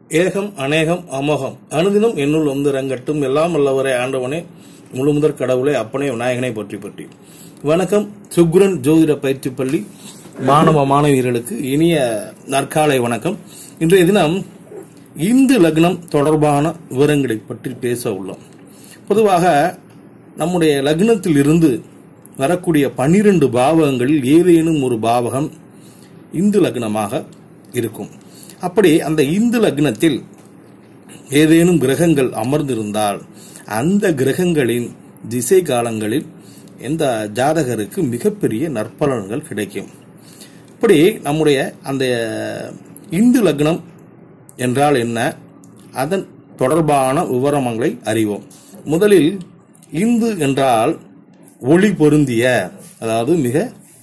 ஏகம் அநேகம் அமோகம் அனுதினம் என்னுள் வந்து ரங்கட்டும் எல்லாம் வல்லவரே ஆண்டவனே முழுமுதற் கடவுளே அப்பனே விநாயகனை போற்றி போற்றி வணக்கம் சுக்ரன் ஜோதிட பயிற்சி பள்ளி மாணவ மாணவியர்களுக்கு இனிய நற்காலை வணக்கம் இன்றைய தினம் இந்து லக்னம் தொடர்பான விவரங்களை பற்றி பேச உள்ளோம் பொதுவாக நம்முடைய லக்னத்தில் இருந்து வரக்கூடிய பனிரெண்டு பாவகங்களில் ஏதேனும் ஒரு பாவகம் இந்து லக்னமாக இருக்கும் அப்படி அந்த இந்து லக்னத்தில் ஏதேனும் கிரகங்கள் அமர்ந்திருந்தால் அந்த கிரகங்களின் திசை காலங்களில் இந்த ஜாதகருக்கு மிகப்பெரிய நற்பலன்கள் கிடைக்கும் இப்படி நம்முடைய அந்த இந்து லக்னம் என்றால் என்ன அதன் தொடர்பான விவரங்களை அறிவோம் முதலில் இந்து என்றால் ஒளி பொருந்திய அதாவது மிக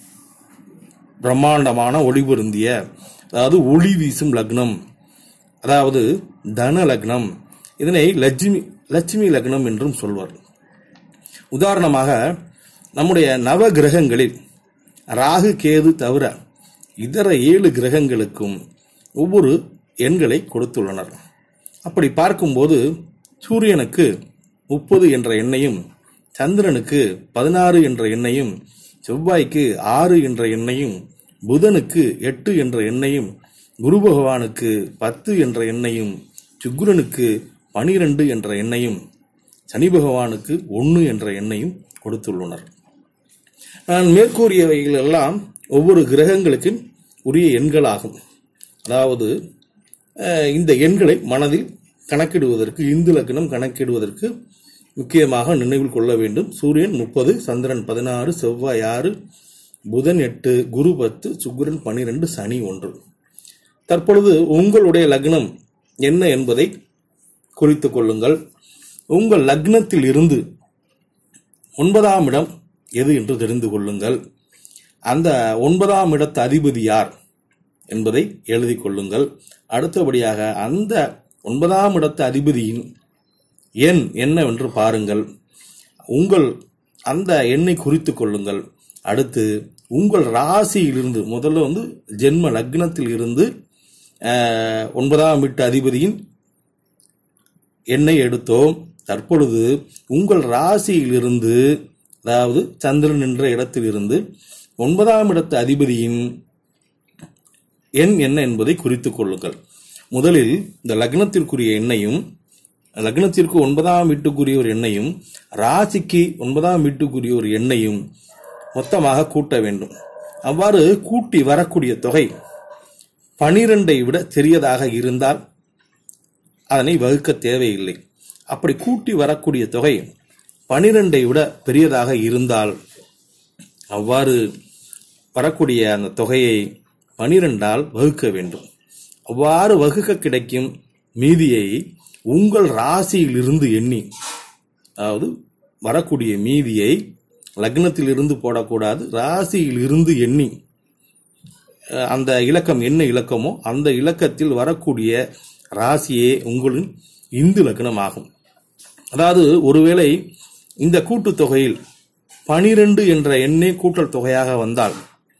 பிரம்மாண்டமான ஒளி பொருந்திய அதாவது ஒளி வீசும் லக்னம் அதாவது தன லக்னம் இதனை லட்சுமி லட்சுமி லக்னம் என்றும் சொல்வார் உதாரணமாக நம்முடைய நவ கிரகங்களில் ராகு கேது தவிர இதர ஏழு கிரகங்களுக்கும் ஒவ்வொரு எண்களை கொடுத்துள்ளனர் அப்படி பார்க்கும்போது சூரியனுக்கு முப்பது என்ற எண்ணையும் சந்திரனுக்கு பதினாறு என்ற எண்ணையும் செவ்வாய்க்கு ஆறு என்ற எண்ணையும் புதனுக்கு எட்டு என்ற எண்ணையும் குரு பகவானுக்கு பத்து என்ற எண்ணையும் சுக்கிரனுக்கு பனிரெண்டு என்ற எண்ணையும் சனி பகவானுக்கு ஒன்று என்ற எண்ணையும் கொடுத்துள்ளனர் நான் மேற்கூறியவைகள் எல்லாம் ஒவ்வொரு கிரகங்களுக்கு உரிய எண்களாகும் அதாவது அஹ், இந்த எண்களை மனதில் கணக்கிடுவதற்கு இந்து லக்னம் கணக்கிடுவதற்கு முக்கியமாக நினைவில் கொள்ள வேண்டும் சூரியன் முப்பது சந்திரன் பதினாறு செவ்வாய் ஆறு புதன் எட்டு குரு பத்து சுக்கிரன் பனிரெண்டு சனி ஒன்று தற்பொழுது உங்களுடைய லக்னம் என்ன என்பதை குறித்துக் கொள்ளுங்கள் உங்கள் லக்னத்தில் இருந்து ஒன்பதாம் இடம் எது என்று தெரிந்து கொள்ளுங்கள் அந்த ஒன்பதாம் இடத்து அதிபதி யார் என்பதை எழுதி கொள்ளுங்கள் அடுத்தபடியாக அந்த ஒன்பதாம் இடத்து அதிபதியின் எண் என்னவென்று பாருங்கள் உங்கள் அந்த எண்ணை குறித்து கொள்ளுங்கள் அடுத்து உங்கள் ராசியிலிருந்து முதல்ல வந்து ஜென்ம லக்னத்தில் இருந்து அஹ், ஒன்பதாம் வீட்டு அதிபதியின் எண்ணை எடுத்தோம் தற்பொழுது உங்கள் ராசியிலிருந்து அதாவது சந்திரன் என்ற இடத்திலிருந்து ஒன்பதாம் இடத்து அதிபதியின் எண் என்ன என்பதை குறித்துக் கொள்ளுங்கள் முதலில் இந்த லக்னத்திற்குரிய எண்ணையும் லக்னத்திற்கு ஒன்பதாம் வீட்டுக்குரிய ஒரு எண்ணையும் ராசிக்கு ஒன்பதாம் வீட்டுக்குரிய ஒரு எண்ணையும் மொத்தமாக கூட்ட வேண்டும் அவ்வாறு கூட்டி வரக்கூடிய தொகை பனிரெண்டை விட சிறியதாக இருந்தால் அதனை வகுக்க தேவையில்லை அப்படி கூட்டி வரக்கூடிய தொகை பனிரெண்டை விட பெரியதாக இருந்தால் அவ்வாறு வரக்கூடிய அந்த தொகையை பனிரெண்டால் வகுக்க வேண்டும் அவ்வாறு வகுக்க கிடைக்கும் மீதியை உங்கள் ராசியிலிருந்து எண்ணி அதாவது வரக்கூடிய மீதியை லக்னத்திலிருந்து போடக்கூடாது ராசியிலிருந்து எண்ணி அஹ், அந்த இலக்கம் என்ன இலக்கமோ அந்த இலக்கத்தில் வரக்கூடிய ராசியே உங்களின் இந்து லக்னம் ஆகும் அதாவது ஒருவேளை இந்த கூட்டுத் தொகையில் பனிரெண்டு என்ற எண்ணே கூட்டல் தொகையாக வந்தால்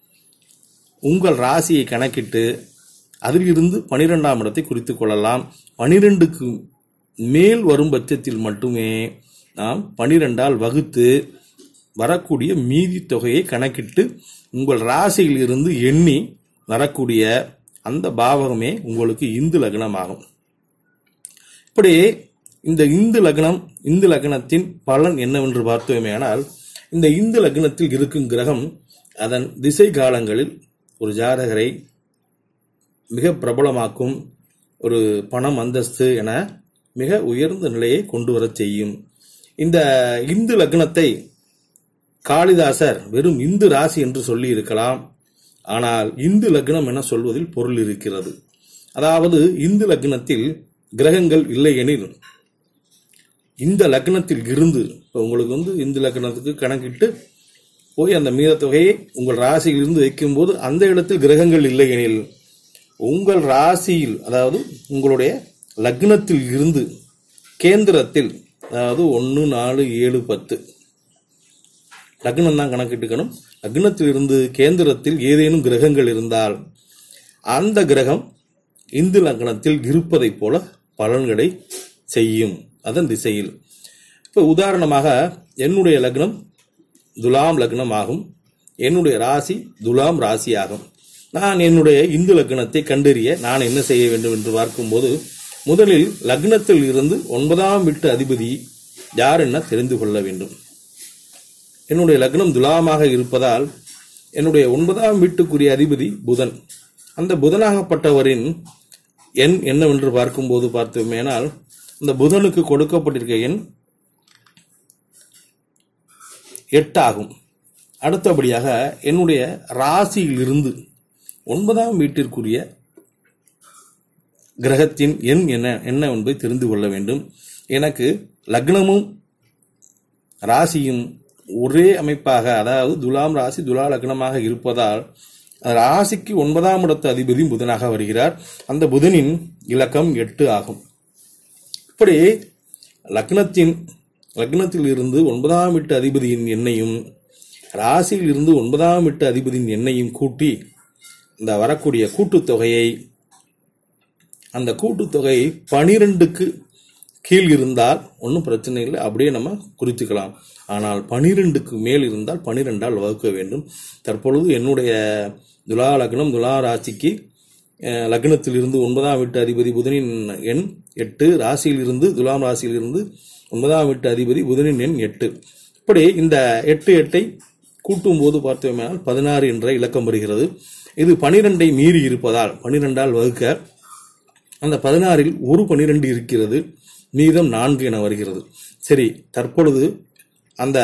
உங்கள் ராசியை கணக்கிட்டு அதிலிருந்து பனிரெண்டாம் இடத்தை குறித்துக் கொள்ளலாம் பனிரெண்டுக்கு மேல் வரும் பட்சத்தில் மட்டுமே நாம் பனிரெண்டால் வகுத்து வரக்கூடிய மீதி தொகையை கணக்கிட்டு உங்கள் ராசியில் இருந்து எண்ணி வரக்கூடிய அந்த பாவகமே உங்களுக்கு இந்து லக்னமாகும் இப்படி இந்த இந்து லக்னம் இந்து லக்னத்தின் பலன் என்னவென்று பார்த்தோமேயானால் இந்த இந்து லக்னத்தில் இருக்கும் கிரகம் அதன் திசை காலங்களில் ஒரு ஜாதகரை மிக பிரபலமாக்கும் ஒரு பணம் அந்தஸ்து என மிக உயர்ந்த நிலையை கொண்டு வரச் செய்யும் இந்த இந்து லக்னத்தை காளிதாசர் வெறும் இந்து ராசி என்று சொல்லி இருக்கலாம் ஆனால் இந்து லக்னம் என சொல்வதில் பொருள் இருக்கிறது அதாவது இந்து லக்னத்தில் கிரகங்கள் இல்லை எனில் இந்த லக்னத்தில் இருந்து இப்போ உங்களுக்கு வந்து இந்து லக்னத்துக்கு கணக்கிட்டு போய் அந்த மீத தொகையை உங்கள் ராசியில் இருந்து வைக்கும்போது அந்த இடத்தில் கிரகங்கள் இல்லை எனில் உங்கள் ராசியில் அதாவது உங்களுடைய லக்னத்தில் இருந்து கேந்திரத்தில் அதாவது ஒன்று நாலு ஏழு பத்து லக்னம் தான் கணக்கிட்டுக்கணும் லக்னத்தில் இருந்து கேந்திரத்தில் ஏதேனும் கிரகங்கள் இருந்தால் அந்த கிரகம் இந்து லக்னத்தில் இருப்பதைப் போல பலன்களை செய்யும் அதன் திசையில் இப்போ உதாரணமாக என்னுடைய லக்னம் துலாம் லக்னம் ஆகும் என்னுடைய ராசி துலாம் ராசி ஆகும் நான் என்னுடைய இந்து லக்னத்தை கண்டறிய நான் என்ன செய்ய வேண்டும் என்று பார்க்கும்போது முதலில் லக்னத்தில் இருந்து ஒன்பதாம் வீட்டு அதிபதி யார் என தெரிந்து கொள்ள வேண்டும் என்னுடைய லக்னம் துலாமாக இருப்பதால் என்னுடைய ஒன்பதாம் வீட்டுக்குரிய அதிபதி புதன் அந்த புதனாகப்பட்டவரின் எண் என்னவென்று பார்க்கும்போது பார்த்தோமேனால் இந்த புதனுக்கு கொடுக்கப்பட்டிருக்க எண் எட்டு ஆகும் அடுத்தபடியாக என்னுடைய ராசியிலிருந்து ஒன்பதாம் வீட்டிற்குரிய கிரகத்தின் எண் என்ன என்ன என்பதை தெரிந்து கொள்ள வேண்டும் எனக்கு லக்னமும் ராசியும் ஒரே அமைப்பாக அதாவது துலாம் ராசி துலா லக்னமாக இருப்பதால் ராசிக்கு ஒன்பதாம் இடத்து அதிபதி புதனாக வருகிறார் அந்த புதனின் இலக்கம் எட்டு ஆகும் இப்படி லக்னத்தின் லக்னத்தில் இருந்து ஒன்பதாம் வீட்டு அதிபதியின் எண்ணையும் ராசியில் இருந்து ஒன்பதாம் வீட்டு அதிபதியின் எண்ணையும் கூட்டி இந்த வரக்கூடிய கூட்டுத்தொகையை அந்த கூட்டுத்தொகை பனிரெண்டுக்கு கீழ் இருந்தால் ஒன்றும் பிரச்சனை இல்லை அப்படியே நம்ம குறித்துக்கலாம் ஆனால் பனிரெண்டுக்கு மேல் இருந்தால் பனிரெண்டால் வகுக்க வேண்டும் தற்பொழுது என்னுடைய துலா லக்னம் துலா ராசிக்கு அஹ், லக்னத்தில் இருந்து ஒன்பதாம் வீட்டு அதிபதி புதனின் எண் எட்டு ராசியில் இருந்து துலாம் ராசியில் இருந்து ஒன்பதாம் வீட்டு அதிபதி புதனின் எண் எட்டு இப்படி இந்த எட்டு எட்டை கூட்டும் போது பார்த்தோமேனால் பதினாறு என்ற இலக்கம் வருகிறது இது பனிரெண்டை மீறி இருப்பதால் பனிரெண்டால் வகுக்க அந்த பதினாறில் ஒரு பனிரெண்டு இருக்கிறது மீதம் நான்கு என வருகிறது சரி தற்பொழுது அந்த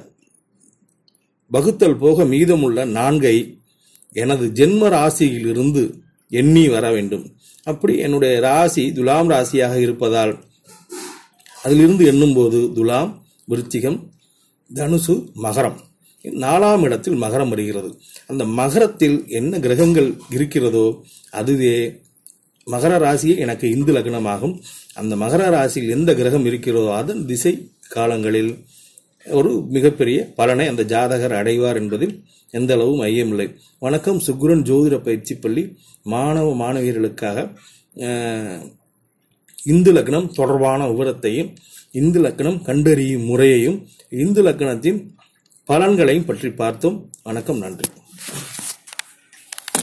வகுத்தல் போக மீதமுள்ள நான்கை எனது ஜென்ம ராசியிலிருந்து எண்ணி வர வேண்டும் அப்படி என்னுடைய ராசி துலாம் ராசியாக இருப்பதால் அதிலிருந்து எண்ணும்போது துலாம் விருச்சிகம் தனுசு மகரம் நாலாம் இடத்தில் மகரம் வருகிறது அந்த மகரத்தில் என்ன கிரகங்கள் இருக்கிறதோ அதுவே மகர ராசியே எனக்கு இந்து லக்னமாகும் அந்த மகர ராசியில் எந்த கிரகம் இருக்கிறதோ அதன் திசை காலங்களில் ஒரு மிகப்பெரிய பலனை அந்த ஜாதகர் அடைவார் என்பதில் எந்த அளவும் ஐயமில்லை வணக்கம் சுக்குரன் ஜோதிட பயிற்சி பள்ளி மாணவ மாணவியர்களுக்காக அஹ், இந்து லக்னம் தொடர்பான விவரத்தையும் இந்து லக்னம் கண்டறியும் முறையையும் இந்து லக்னத்தின் பலன்களையும் பற்றி பார்த்தோம் வணக்கம் நன்றி